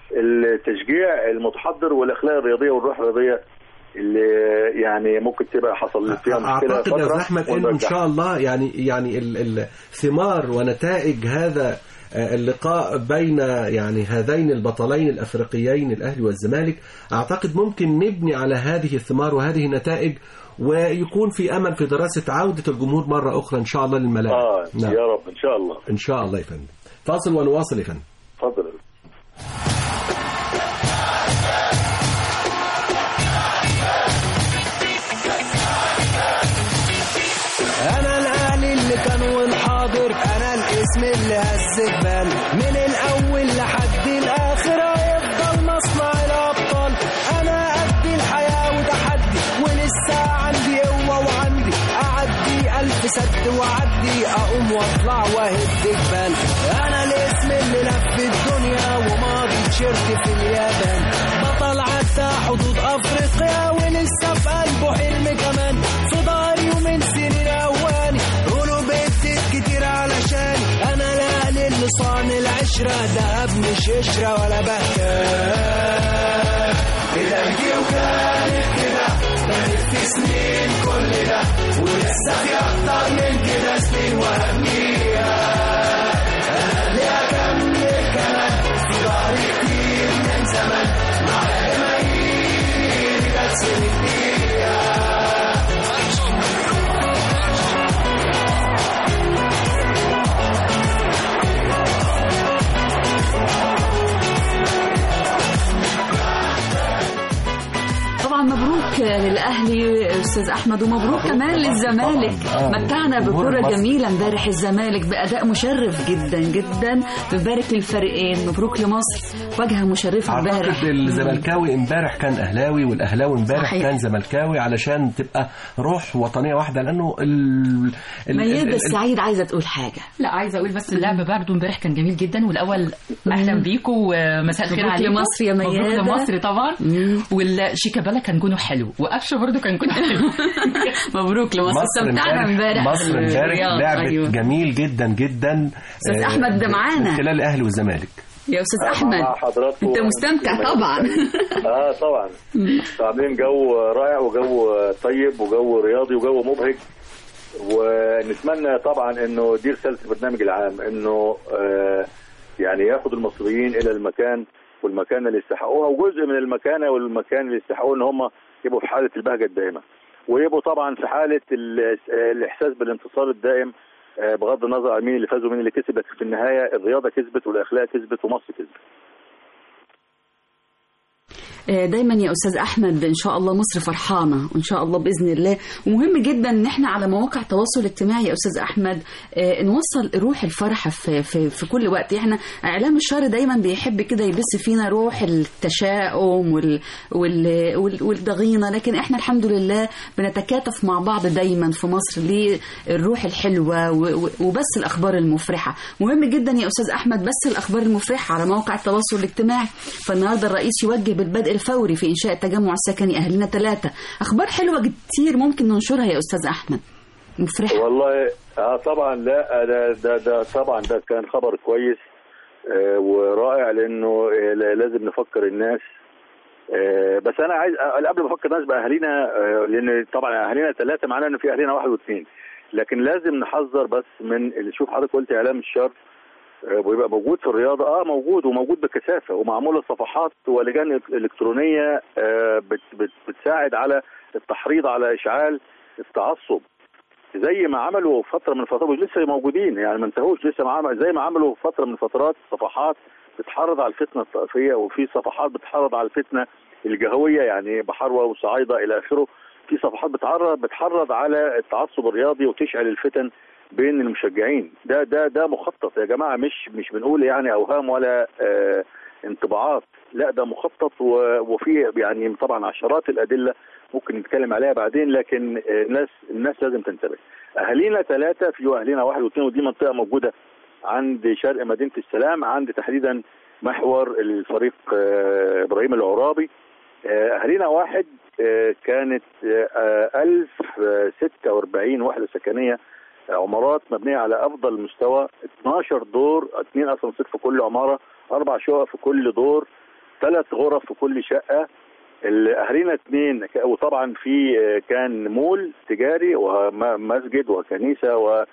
التشجيع المتحضر والاخلاق الرياضيه والروح الرياضيه اللي يعني ممكن تبقى حصل فيها مشكله اعتقد يا فترة استاذ احمد انه ان ونرجعها. شاء الله يعني يعني ال- ال- ثمار ونتائج هذا آه، اللقاء بين يعني هذين البطلين الافريقيين الاهلي والزمالك اعتقد ممكن نبني على هذه الثمار وهذه النتائج ويكون في امل في دراسه عوده الجمهور مره اخرى ان شاء الله للملاعب اه يا رب ان شاء الله ان شاء الله يا فندم فاصل ونواصل يا فندم اتفضل انا الاهلي اللي كان والحاضر انا الاسم اللي هز جبال من الاول لحد الاخر هيفضل مصنع الابطال انا قد الحياه وتحدي ولسه عندي قوه وعندي اعدي الف سد واعدي اقوم واطلع واهد جبال انا الاسم اللي لف الدنيا وماضي تيشيرت في اليابان بطل عدى حدود افريقيا ولسه في قلبه حلم كمان في ضهري ومن سنين اواني قولوا بيتك كتير علشاني انا الاهلي اللي صان العشره ده مش قشره ولا بهتان بدايتي وكانت كده بنت في سنين كل ده ولسه في اكتر من كده سنين وهمية انا اللي اكمل كمان في ضهري كتير من زمان مع جماهيري جت سنين طبعا مبروك للاهلي استاذ احمد ومبروك كمان للزمالك آه. متعنا جمهور بكره مصر. جميله امبارح الزمالك باداء مشرف جدا جدا بنبارك للفريقين مبروك لمصر واجهه مشرفه امبارح اعتقد الزملكاوي امبارح كان اهلاوي والاهلاوي امبارح صحيح. كان زملكاوي علشان تبقى روح وطنيه واحده لانه ال ال- ميادة ال- ال- السعيد عايزه تقول حاجه لا عايزه اقول بس اللعب برضه امبارح كان جميل جدا والاول اهلا بيكم ومساء الخير مبروك عليكم لمصر يا مبروك ميادة. لمصر طبعا والشيكابالا كان جونه حلو وقفشه برضه كان جونه حلو مبروك لمصر مصر استمتعنا امبارح مصر امبارح بالرياض. لعبت أيوة. جميل جدا جدا أستاذ أحمد ده معانا. من خلال الاهلي والزمالك يا استاذ مع احمد حضراتكم انت مستمتع طبعا اه طبعا عاملين جو رائع وجو طيب وجو رياضي وجو مبهج ونتمنى طبعا انه دي رساله البرنامج العام انه آه يعني ياخد المصريين الى المكان والمكانه اللي يستحقوها وجزء من المكانه والمكان اللي يستحقوه ان هم يبقوا في حاله البهجه الدائمه ويبقوا طبعا في حاله ال- الاحساس بالانتصار الدائم آه، بغض النظر عن مين اللي فاز ومين اللي كسب لكن في النهايه الرياضه كسبت والاخلاق كسبت ومصر كسبت آه، دايما يا استاذ احمد ان شاء الله مصر فرحانه وان شاء الله باذن الله ومهم جدا ان احنا على مواقع التواصل الاجتماعي يا استاذ احمد آه، نوصل روح الفرحه في في في كل وقت احنا اعلام الشر دايما بيحب كده يبث فينا روح التشاؤم وال وال وال- والضغينه لكن احنا الحمد لله بنتكاتف مع بعض دايما في مصر للروح الحلوه و- و- وبس الاخبار المفرحه مهم جدا يا استاذ احمد بس الاخبار المفرحه على مواقع التواصل الاجتماعي فالنهارده الرئيس يوجه بالبدء الفوري في انشاء التجمع السكني اهلنا ثلاثه اخبار حلوه كتير ممكن ننشرها يا استاذ احمد مفرحه والله اه طبعا لا ده ده, ده طبعا ده كان خبر كويس آه ورائع لانه آه لا- لازم نفكر الناس آه بس انا عايز آه، قبل ما افكر الناس باهالينا آه لان طبعا اهالينا ثلاثه معناه ان في اهالينا واحد واثنين لكن لازم نحذر بس من اللي شوف حضرتك قلت اعلام الشر آه، ويبقى موجود في الرياضه اه موجود وموجود بكثافه ومعموله صفحات ولجان الكترونيه آه بت بت بتساعد على التحريض على اشعال التعصب زي ما عملوا فتره من الفترات لسه موجودين يعني ما انتهوش لسه ما عمل زي ما عملوا فتره من الفترات صفحات بتحرض على الفتنه الطائفيه وفي صفحات بتحرض على الفتنه الجهويه يعني بحروه وصعايده الى اخره في صفحات بتحرض بتحرض على التعصب الرياضي وتشعل الفتن بين المشجعين ده ده ده مخطط يا جماعه مش مش بنقول يعني اوهام ولا آه انطباعات لا ده مخطط و- وفي يعني طبعا عشرات الادله ممكن نتكلم عليها بعدين لكن آه، الناس الناس لازم تنتبه اهالينا ثلاثه في اهالينا واحد واثنين ودي منطقه موجوده عند شرق مدينه السلام عند تحديدا محور الفريق آه، ابراهيم العرابي آه، اهالينا واحد آه، كانت آه، 1046 وحده سكنيه عمارات مبنيه على افضل مستوى 12 دور اثنين اسانسير في كل عماره اربع شقق في كل دور ثلاث غرف في كل شقه اهالينا اثنين وطبعا في آه، كان مول تجاري ومسجد وكنيسه و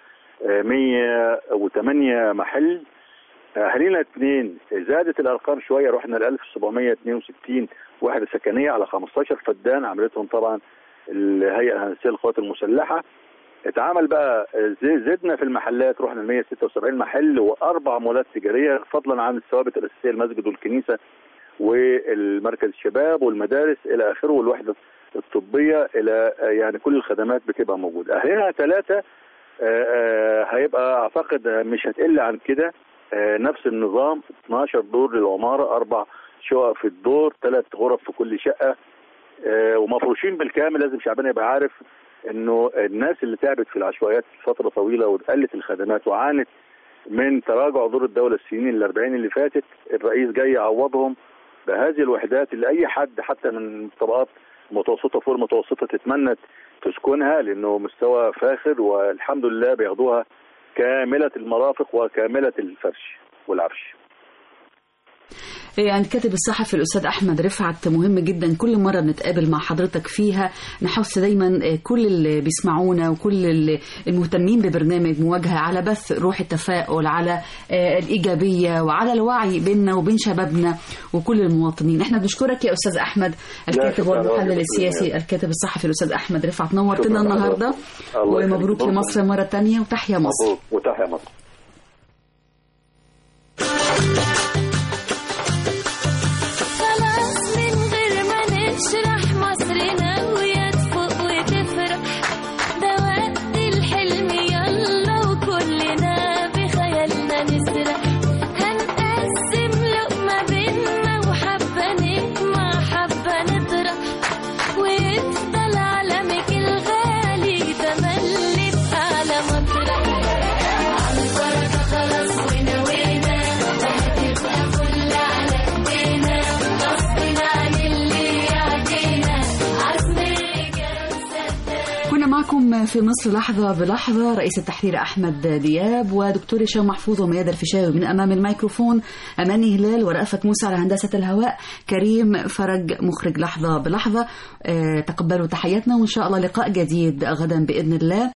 108 محل اهالينا اثنين زادت الارقام شويه رحنا ل 1762 وحده سكنيه على 15 فدان عملتهم طبعا الهيئه الهندسيه للقوات المسلحه اتعمل بقى زي- زدنا في المحلات رحنا ل 176 محل واربع مولات تجاريه فضلا عن الثوابت الاساسيه المسجد والكنيسه والمركز الشباب والمدارس الى اخره والوحده الطبيه الى يعني كل الخدمات بتبقى موجوده. اهلنا ثلاثه هيبقى اعتقد مش هتقل عن كده آه، نفس النظام 12 دور للعماره اربع شقق في الدور ثلاث غرف في كل شقه آه، ومفروشين بالكامل لازم شعبنا يبقى عارف انه الناس اللي تعبت في العشوائيات فتره طويله وقلت الخدمات وعانت من تراجع دور الدوله السنين ال 40 اللي فاتت الرئيس جاي يعوضهم بهذه الوحدات اللي اي حد حتى من الطبقات المتوسطه فوق المتوسطه تتمنى تسكنها لانه مستوى فاخر والحمد لله بياخدوها كامله المرافق وكامله الفرش والعفش. يعني كاتب الصحفي الأستاذ أحمد رفعت مهم جدا كل مرة بنتقابل مع حضرتك فيها نحث دايما كل اللي بيسمعونا وكل اللي المهتمين ببرنامج مواجهة على بث روح التفاؤل على آه، الإيجابية وعلى الوعي بيننا وبين شبابنا وكل المواطنين احنا بنشكرك يا أستاذ أحمد الكاتب شكراً. والمحلل شكراً. السياسي الكاتب الصحفي الأستاذ أحمد رفعت نورتنا شكراً. النهاردة الله يخليك. ومبروك لمصر مرة تانية وتحيا مصر مبروك وتحيا مصر. خلاص من غير ما نشرح مصرنا ويا تفوق وتفرح ده وقت الحلم يلا وكلنا بخيالنا نسرح هنقسم لقمة بينا وحبة نجمع حبة نطرح ويفضل علمك الغالي ده ملي في أعلى مطرح على البركة خلاص ونوينا وهتبقى كل على ايدينا غصب عن اللي يعدينا عزم الرجال صدق كنا معكم في مصر لحظة بلحظة رئيس التحرير أحمد دياب ودكتور هشام محفوظ وميادة الفيشاوي من أمام الميكروفون أماني هلال ورأفت موسى على هندسة الهواء كريم فرج مخرج لحظة بلحظة آه، تقبلوا تحياتنا وإن شاء الله لقاء جديد غدا بإذن الله